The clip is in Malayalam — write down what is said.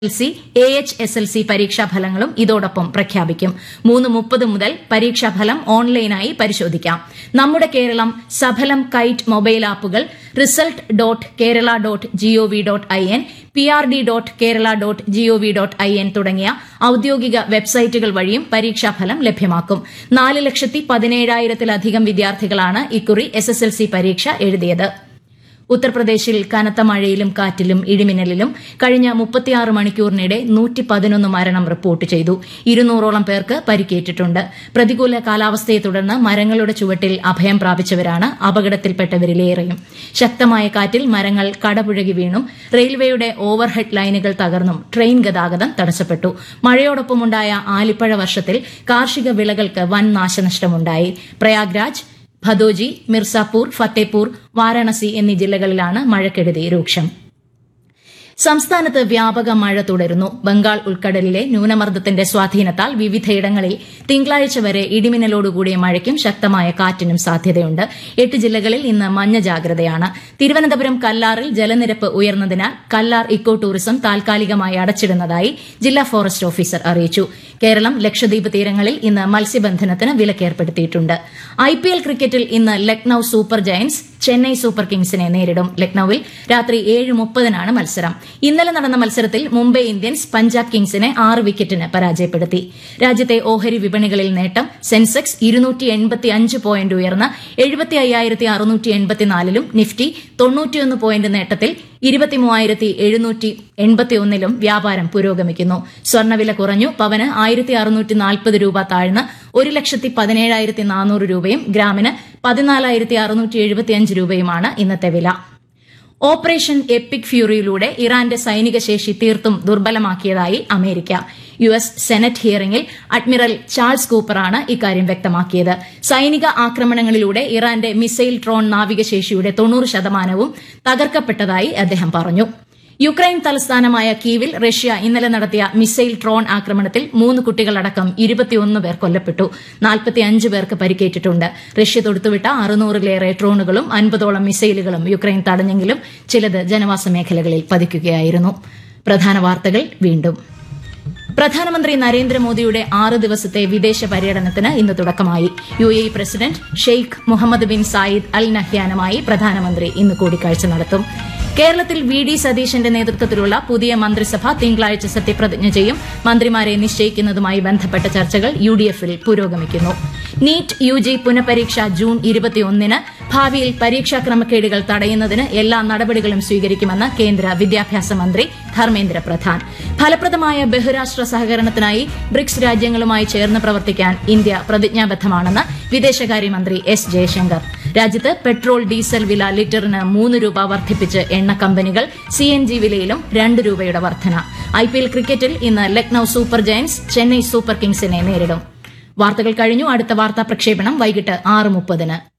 L C A H S L C പരീക്ഷാഫലങ്ങളും ഇതോടൊപ്പം പ്രഖ്യാപിക്കും മൂന്ന് മുപ്പത് മുതൽ പരീക്ഷാഫലം ഓൺലൈനായി പരിശോധിക്കാം നമ്മുടെ കേരളം സഫലം കൈറ്റ് മൊബൈൽ ആപ്പുകൾ result dot Kerala dot G O V dot I N P R D dot Kerala dot G O V dot I N തുടങ്ങിയ ഔദ്യോഗിക വെബ്സൈറ്റുകൾ വഴിയും പരീക്ഷാഫലം ലഭ്യമാക്കും നാല് ലക്ഷത്തി പതിനേഴായിരത്തിലധികം വിദ്യാർത്ഥികളാണ് ഇക്കുറി എസ് എസ് എൽ സി പരീക്ഷ എഴുതിയത് ഉത്തർപ്രദേശിൽ കനത്ത മഴയിലും കാറ്റിലും ഇടിമിന്നലിലും കഴിഞ്ഞ മുപ്പത്തിയാറ് മണിക്കൂറിനിടെ നൂറ്റി പതിനൊന്ന് മരണം റിപ്പോർട്ട് ചെയ്തു ഇരുന്നൂറോളം പേർക്ക് പരിക്കേറ്റിട്ടുണ്ട് പ്രതികൂല കാലാവസ്ഥയെ തുടർന്ന് മരങ്ങളുടെ ചുവട്ടിൽ അഭയം പ്രാപിച്ചവരാണ് അപകടത്തിൽപ്പെട്ടവരിലേറെയും ശക്തമായ കാറ്റിൽ മരങ്ങൾ കടപുഴകി വീണും റെയിൽവേയുടെ ഓവർഹെഡ് ലൈനുകൾ തകർന്നും ട്രെയിൻ ഗതാഗതം തടസ്സപ്പെട്ടു മഴയോടൊപ്പമുണ്ടായ ആലിപ്പഴ വർഷത്തിൽ കാർഷിക വിളകൾക്ക് വൻ നാശനഷ്ടമുണ്ടായി പ്രയാഗ്രാജ് ഭദോജി മിർസാപൂർ ഫത്തേപൂർ വാരാണസി എന്നീ ജില്ലകളിലാണ് മഴക്കെടുതി രൂക്ഷം സംസ്ഥാനത്ത് വ്യാപക മഴ തുടരുന്നു ബംഗാൾ ഉൾക്കടലിലെ ന്യൂനമർദ്ദത്തിന്റെ സ്വാധീനത്താൽ വിവിധയിടങ്ങളിൽ തിങ്കളാഴ്ച വരെ ഇടിമിന്നലോടുകൂടിയ മഴയ്ക്കും ശക്തമായ കാറ്റിനും സാധ്യതയുണ്ട് എട്ട് ജില്ലകളിൽ ഇന്ന് മഞ്ഞ ജാഗ്രതയാണ് തിരുവനന്തപുരം കല്ലാറിൽ ജലനിരപ്പ് ഉയർന്നതിനാൽ കല്ലാർ ഇക്കോ ടൂറിസം താൽക്കാലികമായി അടച്ചിടുന്നതായി ജില്ലാ ഫോറസ്റ്റ് ഓഫീസർ അറിയിച്ചു കേരളം ലക്ഷദ്വീപ് തീരങ്ങളിൽ ഇന്ന് മത്സ്യബന്ധനത്തിന് വിലക്കേർപ്പെടുത്തിയിട്ടുണ്ട് ഐപിഎൽ ക്രിക്കറ്റിൽ ഇന്ന് Lucknow super giants Chennai super കിങ്സിനെ നേരിടും ലക്നൌവിൽ രാത്രി ഏഴ് മുപ്പതിനാണ് മത്സരം ഇന്നലെ നടന്ന മത്സരത്തിൽ മുംബൈ ഇന്ത്യൻസ് പഞ്ചാബ് കിങ്സിനെ ആറ് വിക്കറ്റിന് പരാജയപ്പെടുത്തി രാജ്യത്തെ ഓഹരി വിപണികളിൽ നേട്ടം സെൻസെക്സ് ഇരുന്നൂറ്റി എൺപത്തി അഞ്ച് പോയിന്റ് ഉയർന്ന് എഴുപത്തി അയ്യായിരത്തി അറുന്നൂറ്റി എൺപത്തിനാലിലും നിഫ്റ്റി തൊണ്ണൂറ്റിയൊന്ന് പോയിന്റ് നേട്ടത്തിൽ ഇരുപത്തിമൂവായിരത്തി എഴുന്നൂറ്റി എൺപത്തിയൊന്നിലും വ്യാപാരം പുരോഗമിക്കുന്നു സ്വർണ്ണവില കുറഞ്ഞു പവന് ആയിരത്തി അറുന്നൂറ്റി നാൽപ്പത് രൂപ താഴ്ന്ന് ഒരു ലക്ഷത്തി പതിനേഴായിരത്തി നാനൂറ് രൂപയും ഗ്രാമിന് പതിനാലായിരത്തി അറുന്നൂറ്റി എഴുപത്തിയഞ്ച് രൂപയുമാണ് ഇന്നത്തെ വില ഓപ്പറേഷൻ എപ്പിക് ഫ്യൂറിയിലൂടെ ഇറാന്റെ സൈനിക ശേഷി തീർത്തും ദുർബലമാക്കിയതായി അമേരിക്ക യു എസ് സെനറ്റ് ഹിയറിംഗിൽ അഡ്മിറൽ ചാൾസ് കൂപ്പറാണ് ഇക്കാര്യം വ്യക്തമാക്കിയത് സൈനിക ആക്രമണങ്ങളിലൂടെ ഇറാന്റെ മിസൈൽ ട്രോൺ നാവികശേഷിയുടെ തൊണ്ണൂറ് ശതമാനവും തകർക്കപ്പെട്ടതായി അദ്ദേഹം പറഞ്ഞു യുക്രൈൻ തലസ്ഥാനമായ കീവിൽ റഷ്യ ഇന്നലെ നടത്തിയ മിസൈൽ ട്രോൺ ആക്രമണത്തിൽ മൂന്ന് കുട്ടികളടക്കം ഇരുപത്തിയൊന്ന് പേർ കൊല്ലപ്പെട്ടു നാൽപ്പത്തിയഞ്ച് പേർക്ക് പരിക്കേറ്റിട്ടുണ്ട് റഷ്യ തൊടുത്തുവിട്ട അറുന്നൂറിലേറെ ഡ്രോണുകളും അൻപതോളം മിസൈലുകളും യുക്രൈൻ തടഞ്ഞെങ്കിലും ചിലത് ജനവാസ മേഖലകളിൽ പതിക്കുകയായിരുന്നു പ്രധാന വാർത്തകൾ വീണ്ടും പ്രധാനമന്ത്രി നരേന്ദ്രമോദിയുടെ ആറ് ദിവസത്തെ വിദേശ പര്യടനത്തിന് ഇന്ന് തുടക്കമായി U A president Sheikh Mohammed bin Zayed Al നഹ്യാനുമായി പ്രധാനമന്ത്രി ഇന്ന് കൂടിക്കാഴ്ച നടത്തും കേരളത്തിൽ വി ഡി സതീശന്റെ നേതൃത്വത്തിലുള്ള പുതിയ മന്ത്രിസഭ തിങ്കളാഴ്ച സത്യപ്രതിജ്ഞ ചെയ്യും മന്ത്രിമാരെ നിശ്ചയിക്കുന്നതുമായി ബന്ധപ്പെട്ട ചർച്ചകൾ യു ഡി എഫിൽ പുരോഗമിക്കുന്നു നീറ്റ് യു ജി പുനഃപരീക്ഷ ജൂൺ ഇരുപത്തിയൊന്നിന് ഭാവിയിൽ പരീക്ഷാ ക്രമക്കേടുകൾ തടയുന്നതിന് എല്ലാ നടപടികളും സ്വീകരിക്കുമെന്ന് കേന്ദ്ര വിദ്യാഭ്യാസ മന്ത്രി ധർമ്മേന്ദ്ര പ്രധാൻ ഫലപ്രദമായ ബഹുരാഷ്ട്ര സഹകരണത്തിനായി ബ്രിക്സ് രാജ്യങ്ങളുമായി ചേർന്ന് പ്രവർത്തിക്കാൻ ഇന്ത്യ പ്രതിജ്ഞാബദ്ധമാണെന്ന് വിദേശകാര്യമന്ത്രി എസ് ജയശങ്കർ രാജ്യത്ത് പെട്രോൾ ഡീസൽ വില ലിറ്ററിന് മൂന്ന് രൂപ വർദ്ധിപ്പിച്ച് എണ്ണ കമ്പനികൾ സി എൻ ജി വിലയിലും രണ്ട് രൂപയുടെ വർധന ഐ പി എൽ ക്രിക്കറ്റിൽ ഇന്ന് Lucknow super giants Chennai super കിങ്സിനെ നേരിടും വാർത്തകൾ കഴിഞ്ഞു അടുത്ത വാർത്താ പ്രക്ഷേപണം വൈകിട്ട് ആറ് മുപ്പതിന്